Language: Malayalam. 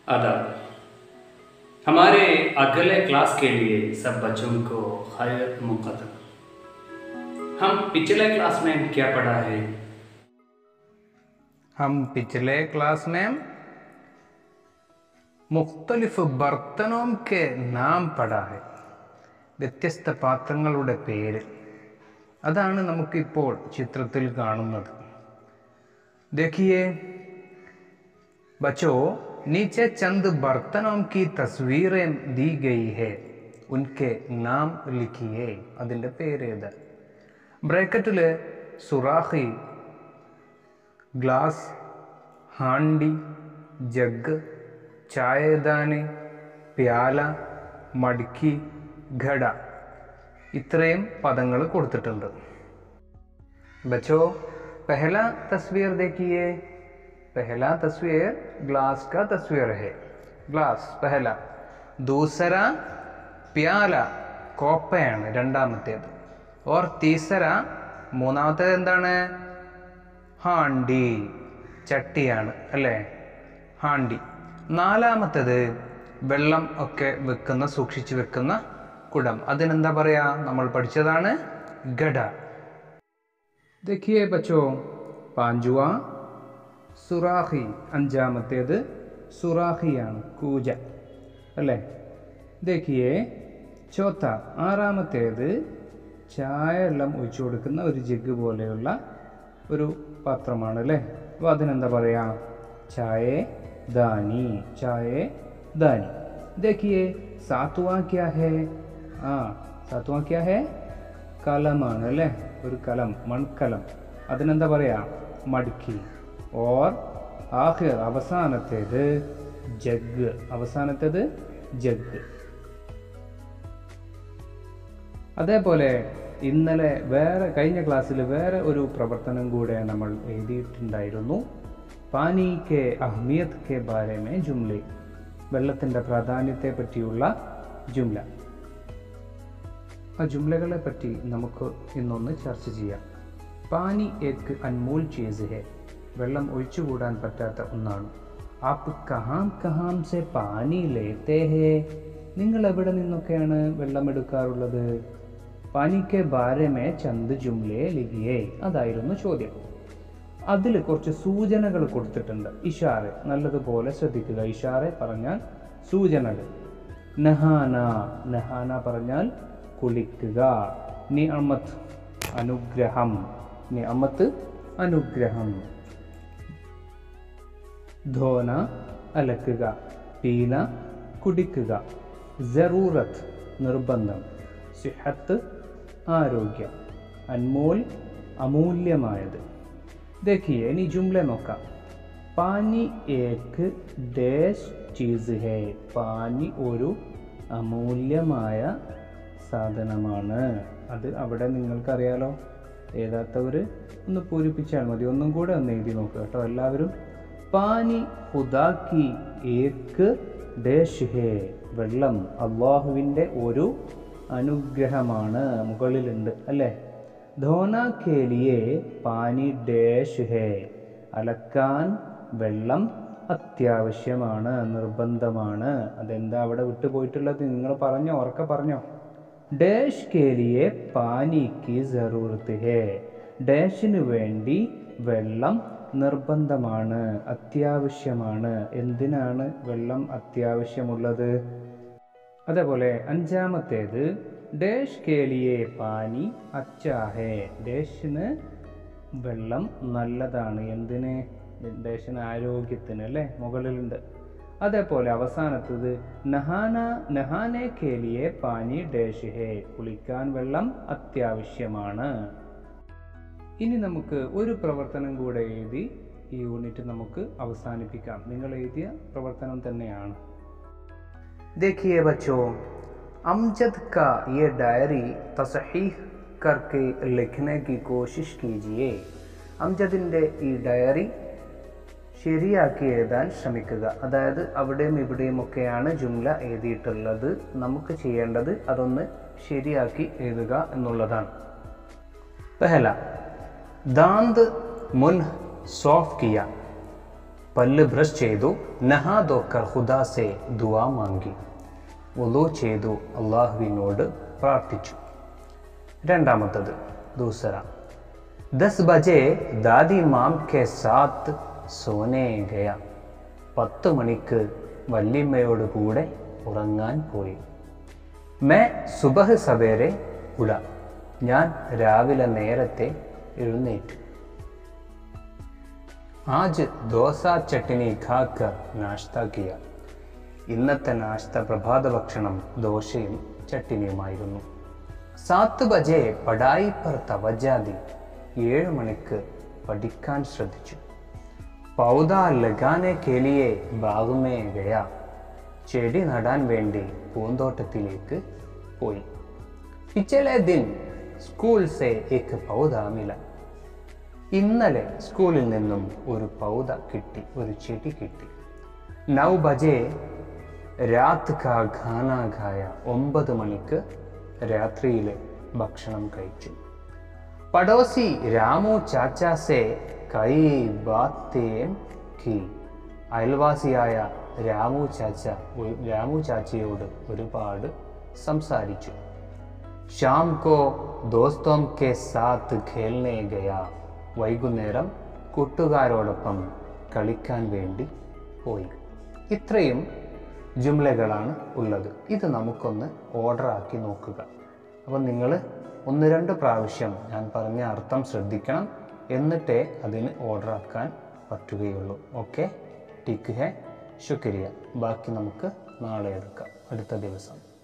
आदाब हमारे अगले क्लास के लिए सब बच्चों को खैर मुकदम हम पिछले क्लास में क्या पढ़ा है हम पिछले क्लास में മുഖ്തലിഫ് ബർത്തനോം കെ നാം പടാഹെ വ്യത്യസ്ത പാത്രങ്ങളുടെ പേര് അതാണ് നമുക്കിപ്പോൾ ചിത്രത്തിൽ കാണുന്നത് देखिए बच्चों नीचे चंद बर्तनों की तस्वीरें दी गई है ഉൻകെ നാം ലിഖിയേ അതിൻ്റെ പേരേത് ബ്രാക്കറ്റിൽ സുറാഖി ഗ്ലാസ് ഹാണ്ടി ജഗ് ചായദാനി പ്യാല മടുക്കി ഘട ഇത്രയും പദങ്ങൾ കൊടുത്തിട്ടുണ്ട് बच्चों पहला तस्वीर देखिए पहला तस्वीर ग्लास का तस्वीर है ग्लास पहला दूसरा പ്യാല കോപ്പയാണ് രണ്ടാമത്തേത് ഓർ തീസര മൂന്നാമത്തേത് എന്താണ് ഹാണ്ടി ചട്ടിയാണ് അല്ലേ ഹാണ്ടി നാലാമത്തേത് വെള്ളം ഒക്കെ വെക്കുന്ന സൂക്ഷിച്ച് വെക്കുന്ന കുടം അതിനെന്താ പറയാ നമ്മൾ പഠിച്ചതാണ് ഗഡ देखिए बच्चों പാഞ്ചുവ സുറാഖി അഞ്ചാമത്തേത് സുറാഖിയാണ് കൂജ അല്ലേ ദേഖിയെ ചോത്ത ആറാമത്തേത് ചായ എല്ലാം ഒഴിച്ചു കൊടുക്കുന്ന ഒരു ജഗ് പോലെയുള്ള ഒരു പാത്രമാണ് അല്ലേ അപ്പോൾ അതിനെന്താ പറയുക ചായ ദാനി ചായ ദാനി ദേഖിയെ സാത്വ ക്യാ ഹേ ആ സാത്വ ക്യാ ഹേ കലമാണ് അല്ലേ ഒരു കലം മൺകലം അതിനെന്താ പറയാ മടുക്കി ഓർ ആഹിർ അവസാനത്തേത് ജഗ് അവസാനത്തേത് ജഗ് അതേപോലെ ഇന്നലെ വേറെ കഴിഞ്ഞ ക്ലാസ്സിൽ വേറെ ഒരു പ്രവർത്തനം കൂടെ നമ്മൾ എഴുതിയിട്ടുണ്ടായിരുന്നു പാനി കെ അഹ്മിയത് കെ ബാരമേ ജുംലെ വെള്ളത്തിൻ്റെ പ്രാധാന്യത്തെ പറ്റിയുള്ള ജുംല ആ ജുംലകളെ പറ്റി നമുക്ക് ഇന്നൊന്ന് ചർച്ച ചെയ്യാം പാനി ഏക്ക് അൻമോൾ ചീസ് ഹെ വെള്ളം ഒഴിച്ചുകൂടാൻ പറ്റാത്ത ഒന്നാണ് ആപ്പ് കഹാം കഹാം സെ പാനി ലേത്തേ ഹേ നിങ്ങൾ എവിടെ നിന്നൊക്കെയാണ് വെള്ളം എടുക്കാറുള്ളത് പാനിക്ക് ബാരമേ ചന്ത് ജുംലയെ ലിഖിയേ അതായിരുന്നു ചോദ്യം അതിൽ കുറച്ച് സൂചനകൾ കൊടുത്തിട്ടുണ്ട് ഇഷാറെ നല്ലതുപോലെ ശ്രദ്ധിക്കുക ഇഷാറെ പറഞ്ഞാൽ സൂചനകൾ നഹാന നഹാന പറഞ്ഞാൽ കുളിക്കുക നിഅമത്ത് അനുഗ്രഹം നിഅമത്ത് അനുഗ്രഹം ധോന അലക്കുക പീന കുടിക്കുക ജറൂറത്ത് നിർബന്ധം സിഹത്ത് ആരോഗ്യം അൻമോൽ അമൂല്യമായത് देखिए ഇനി ജുംല നോക്കാം പാനി ഏക്ക് ഡേഷ് ചീസ് ഹേ പാനി ഒരു അമൂല്യമായ സാധനമാണ് അത് അവിടെ നിങ്ങൾക്കറിയാലോ എഴുതാത്തവർ ഒന്ന് പൂരിപ്പിച്ചാൽ മതി ഒന്നും കൂടെ ഒന്ന് എഴുതി നോക്കുക കേട്ടോ എല്ലാവരും പാനി ഹുദാക്കി ഏക്ക് ഡേഷ് ഹേ വെള്ളം അള്ളാഹുവിൻ്റെ ഒരു അനുഗ്രഹമാണ് മുകളിലുണ്ട് അല്ലേ ധോന കേലിയെ പാനി ഡേഷ് ഹേ അലക്കാൻ വെള്ളം അത്യാവശ്യമാണ് നിർബന്ധമാണ് അതെന്താ അവിടെ വിട്ടുപോയിട്ടുള്ളത് നിങ്ങൾ പറഞ്ഞോ ഉറക്കെ പറഞ്ഞോ ഡേഷ് കേലിയെ പാനിക്ക് ജറൂർത്ത് ഹേ ഡേഷിന് വേണ്ടി വെള്ളം നിർബന്ധമാണ് അത്യാവശ്യമാണ് എന്തിനാണ് വെള്ളം അത്യാവശ്യമുള്ളത് അതേപോലെ അഞ്ചാമത്തേത് ഡേഷ് കേലിയെ പാനി അച്ചാഹേ ഡേഷിന് വെള്ളം നല്ലതാണ് എന്തിന് ഡേഷിന് ആരോഗ്യത്തിന് അല്ലേ മുകളിലുണ്ട് അതേപോലെ അവസാനത്തത് നഹാന നഹാനെ കേലിയെ പാനി ഡേഷ് ഹേ കുളിക്കാൻ വെള്ളം അത്യാവശ്യമാണ് ഇനി നമുക്ക് ഒരു പ്രവർത്തനം കൂടെ എഴുതി ഈ യൂണിറ്റ് നമുക്ക് അവസാനിപ്പിക്കാം നിങ്ങൾ എഴുതിയ പ്രവർത്തനം തന്നെയാണ് देखिए बच्चों अमजद का ये डायरी तसहीह करके लिखने की कोशिश कीजिए അംജദിൻ്റെ ഈ ഡയറി ശരിയാക്കി എഴുതാൻ ശ്രമിക്കുക അതായത് അവിടെയും ഇവിടെയുമൊക്കെയാണ് ജുംല എഴുതിയിട്ടുള്ളത് നമുക്ക് ചെയ്യേണ്ടത് അതൊന്ന് ശരിയാക്കി എഴുതുക എന്നുള്ളതാണ് പെഹല ദാന്ത് മുൻ സോഫ് കിയ പല്ല് ബ്രഷ് ചെയ്തു നഹാ ദോക്കർ ഹുദാസെ ദുവാ മാങ്കി വുളു ചെയ്തു അള്ളാഹുവിനോട് പ്രാർത്ഥിച്ചു രണ്ടാമത്തത് ദൂസര ദസ് ബജെ ദാദി മാം കെ സാത്ത് സോനെ ഗയ പത്ത് മണിക്ക് വല്യമ്മയോട് കൂടെ ഉറങ്ങാൻ പോയി മേ സുബഹ് സവേരെ ഉട ഞാൻ രാവിലെ നേരത്തെ എഴുന്നേറ്റു ആജ് ദോസ ചട്ടിനി ഖാക്കർ നാഷ്ത കിയ ഇന്നത്തെ നാഷ്ത പ്രഭാത ഭക്ഷണം ദോശയും ചട്ടിനിയുമായിരുന്നു സാത്ത് ബജെ പടായി പർ തവജാതി ഏഴ് മണിക്ക് പഠിക്കാൻ ശ്രദ്ധിച്ചു പൗദ ലഗാനെ കേലിയെ ബാഗുമേ ഗയ ചെടി നടാൻ വേണ്ടി പൂന്തോട്ടത്തിലേക്ക് പോയി പിച്ചലെ ദിൻ സ്കൂൾ സെ ഏക്ക് പൗദ മില ഇന്നലെ സ്കൂളിൽ നിന്നും ഒരു പൗദ കിട്ടി ഒരു ചെടി കിട്ടി നൗ ബജെ രാത് കാ ഖാന ഖായ ഒമ്പത് മണിക്ക് രാത്രിയിലെ ഭക്ഷണം കഴിച്ചു പടോസി രാമു ചാച്ചാസെ കൈ ബാത്തേം കി അയൽവാസിയായ രാമു ചാച്ച ഒരു- രാമു ചാച്ചയോട് ഒരുപാട് സംസാരിച്ചു ഷാം കോ ദോസ്തോം കെ സാത്ത് ഖേൽനെ ഗയ വൈകുന്നേരം കൂട്ടുകാരോടൊപ്പം കളിക്കാൻ വേണ്ടി പോയി ഇത്രയും ജുംലകളാണ് ഉള്ളത് ഇത് നമുക്കൊന്ന് ഓർഡർ ആക്കി നോക്കുക അപ്പം നിങ്ങൾ ഒന്ന് രണ്ട് പ്രാവശ്യം ഞാൻ പറഞ്ഞ അർത്ഥം ശ്രദ്ധിക്കണം എന്നിട്ടേ അതിന് ഓർഡർ ആക്കാൻ പറ്റുകയുള്ളൂ ഓക്കെ ടിക്ക് ഹെ ശുക്രിയ ബാക്കി നമുക്ക് നാളെ എടുക്കാം അടുത്ത ദിവസം